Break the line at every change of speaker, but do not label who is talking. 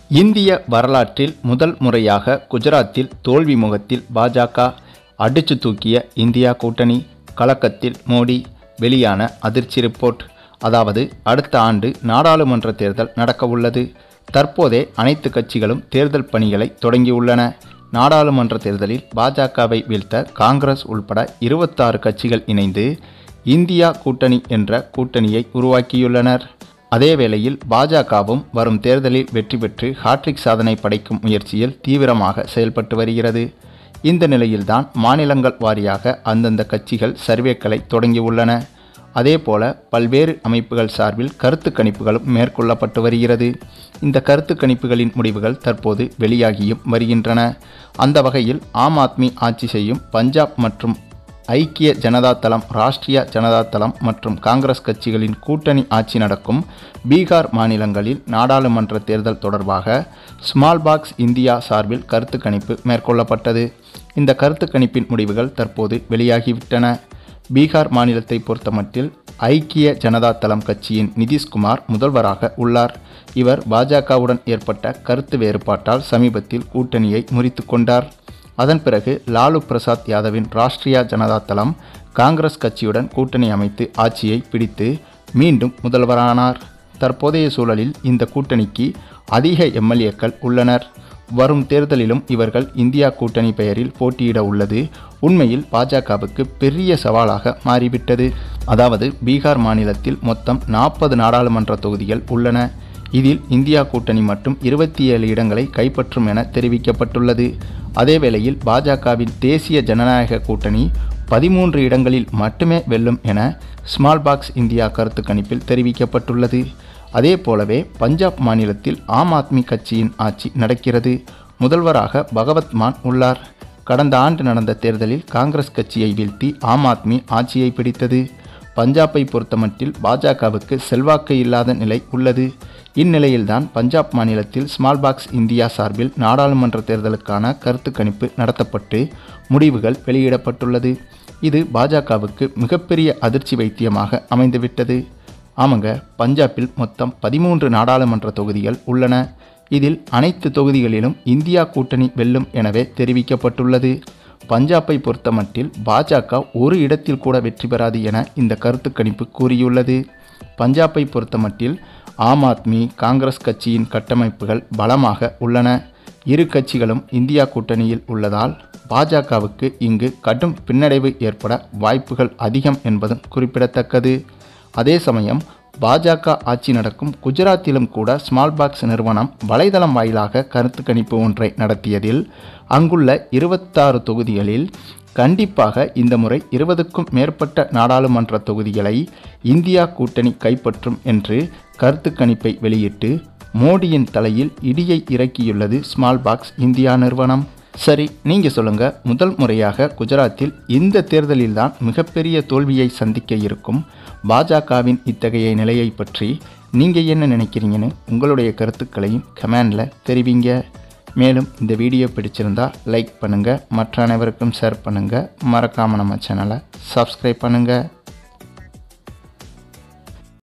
இந்திய வரலாற்றில் முதல் முறையாக குஜராத்தில் தோல்வி முகத்தில் பாஜக அடிச்சு தூக்கிய இந்தியா கூட்டணி கலக்கத்தில் மோடி வெளியான அதிர்ச்சி ரிப்போர்ட் அதாவது அடுத்த ஆண்டு நாடாளுமன்ற தேர்தல் நடக்கவுள்ளது தற்போதே அனைத்து கட்சிகளும் தேர்தல் பணிகளை தொடங்கியுள்ளன நாடாளுமன்ற தேர்தலில் பாஜகவை வீழ்த்த காங்கிரஸ் உள்பட இருபத்தாறு கட்சிகள் இணைந்து இந்தியா கூட்டணி என்ற கூட்டணியை உருவாக்கியுள்ளனர் அதேவேளையில் பாஜகவும் வரும் தேர்தலில் வெற்றி பெற்று ஹாட்ரிக் சாதனை படைக்கும் முயற்சியில் தீவிரமாக செயல்பட்டு வருகிறது இந்த நிலையில்தான் மாநிலங்கள் வாரியாக அந்தந்த கட்சிகள் சர்வேக்களை தொடங்கியுள்ளன அதேபோல பல்வேறு அமைப்புகள் சார்பில் கருத்து கணிப்புகளும் மேற்கொள்ளப்பட்டு வருகிறது இந்த கருத்து கணிப்புகளின் முடிவுகள் தற்போது வெளியாகியும் வருகின்றன அந்த வகையில் ஆம் ஆத்மி ஆட்சி செய்யும் பஞ்சாப் மற்றும் ஐக்கிய ஜனதா தளம் ராஷ்டிரிய ஜனதா தளம் மற்றும் காங்கிரஸ் கட்சிகளின் கூட்டணி ஆட்சி நடக்கும் பீகார் மாநிலங்களில் நாடாளுமன்ற தேர்தல் தொடர்பாக ஸ்மால் பாக்ஸ் இந்தியா சார்பில் கருத்து கணிப்பு மேற்கொள்ளப்பட்டது இந்த கருத்து கணிப்பின் முடிவுகள் தற்போது வெளியாகிவிட்டன பீகார் மாநிலத்தை பொறுத்தமட்டில் ஐக்கிய ஜனதா தளம் கட்சியின் நிதிஷ்குமார் முதல்வராக உள்ளார் இவர் பாஜகவுடன் ஏற்பட்ட கருத்து வேறுபாட்டால் சமீபத்தில் கூட்டணியை முறித்து கொண்டார் அதன் பிறகு லாலு பிரசாத் யாதவின் ராஷ்டிரிய ஜனதா தளம் காங்கிரஸ் கட்சியுடன் கூட்டணி அமைத்து ஆட்சியை பிடித்து மீண்டும் முதல்வரானார் தற்போதைய சூழலில் இந்த கூட்டணிக்கு அதிக எம்எல்ஏக்கள் உள்ளனர் வரும் தேர்தலிலும் இவர்கள் இந்தியா கூட்டணி பெயரில் போட்டியிட உள்ளது உண்மையில் பாஜகவுக்கு பெரிய சவாலாக மாறிவிட்டது அதாவது பீகார் மாநிலத்தில் மொத்தம் நாற்பது நாடாளுமன்ற தொகுதிகள் உள்ளன இதில் இந்தியா கூட்டணி மட்டும் இருபத்தி ஏழு இடங்களை கைப்பற்றும் என தெரிவிக்கப்பட்டுள்ளது அதேவேளையில் பாஜகவின் தேசிய ஜனநாயக கூட்டணி பதிமூன்று இடங்களில் மட்டுமே வெல்லும் என ஸ்மால் பாக்ஸ் இந்தியா கருத்து கணிப்பில் தெரிவிக்கப்பட்டுள்ளது அதே போலவே பஞ்சாப் மாநிலத்தில் ஆம் ஆத்மி கட்சியின் ஆட்சி நடக்கிறது முதல்வராக பகவத் மான் உள்ளார் கடந்த ஆண்டு நடந்த தேர்தலில் காங்கிரஸ் கட்சியை வீழ்த்தி ஆம் ஆத்மி ஆட்சியை பிடித்தது பஞ்சாபை பொறுத்தமட்டில் பாஜகவுக்கு செல்வாக்கு இல்லாத நிலை உள்ளது இந்நிலையில்தான் பஞ்சாப் மாநிலத்தில் ஸ்மால் பாக்ஸ் இந்தியா சார்பில் நாடாளுமன்ற தேர்தலுக்கான கருத்து கணிப்பு நடத்தப்பட்டு முடிவுகள் வெளியிடப்பட்டுள்ளது இது பாஜகவுக்கு மிகப்பெரிய அதிர்ச்சி வைத்தியமாக அமைந்துவிட்டது ஆமாங்க பஞ்சாபில் மொத்தம் பதிமூன்று நாடாளுமன்ற தொகுதிகள் உள்ளன இதில் அனைத்து தொகுதிகளிலும் இந்தியா கூட்டணி வெல்லும் எனவே தெரிவிக்கப்பட்டுள்ளது பஞ்சாபை பொறுத்தமட்டில் பாஜக ஒரு இடத்தில் கூட வெற்றி பெறாது என இந்த கருத்து கணிப்பு கூறியுள்ளது பஞ்சாபை பொறுத்தமட்டில் ஆம் ஆத்மி காங்கிரஸ் கட்சியின் கட்டமைப்புகள் பலமாக உள்ளன இரு கட்சிகளும் இந்தியா கூட்டணியில் உள்ளதால் பாஜகவுக்கு இங்கு கடும் பின்னடைவு ஏற்பட வாய்ப்புகள் அதிகம் என்பதும் குறிப்பிடத்தக்கது அதே சமயம் பாஜக ஆட்சி நடக்கும் குஜராத்திலும் கூட ஸ்மால் பாக்ஸ் நிறுவனம் வலைதளம் வாயிலாக கருத்து கணிப்பு ஒன்றை நடத்தியதில் அங்குள்ள இருபத்தாறு தொகுதிகளில் கண்டிப்பாக இந்த முறை இருபதுக்கும் மேற்பட்ட நாடாளுமன்ற தொகுதிகளை இந்தியா கூட்டணி கைப்பற்றும் என்று கருத்து கணிப்பை வெளியிட்டு மோடியின் தலையில் இடியை இறக்கியுள்ளது ஸ்மால் பாக்ஸ் இந்தியா நிறுவனம் சரி நீங்க சொல்லுங்க முதல் முறையாக குஜராத்தில் இந்த தேர்தலில்தான் மிகப்பெரிய தோல்வியை சந்திக்க இருக்கும் பாஜகவின் இத்தகைய நிலையை பற்றி நீங்க என்ன நினைக்கிறீங்கன்னு உங்களுடைய கருத்துக்களையும் கமெண்டில் தெரிவிங்க மேலும் இந்த வீடியோ பிடிச்சிருந்தா லைக் பண்ணுங்க மற்ற அனைவருக்கும் ஷேர் பண்ணுங்க மறக்காம நம்ம சேனலை சப்ஸ்கிரைப் பண்ணுங்க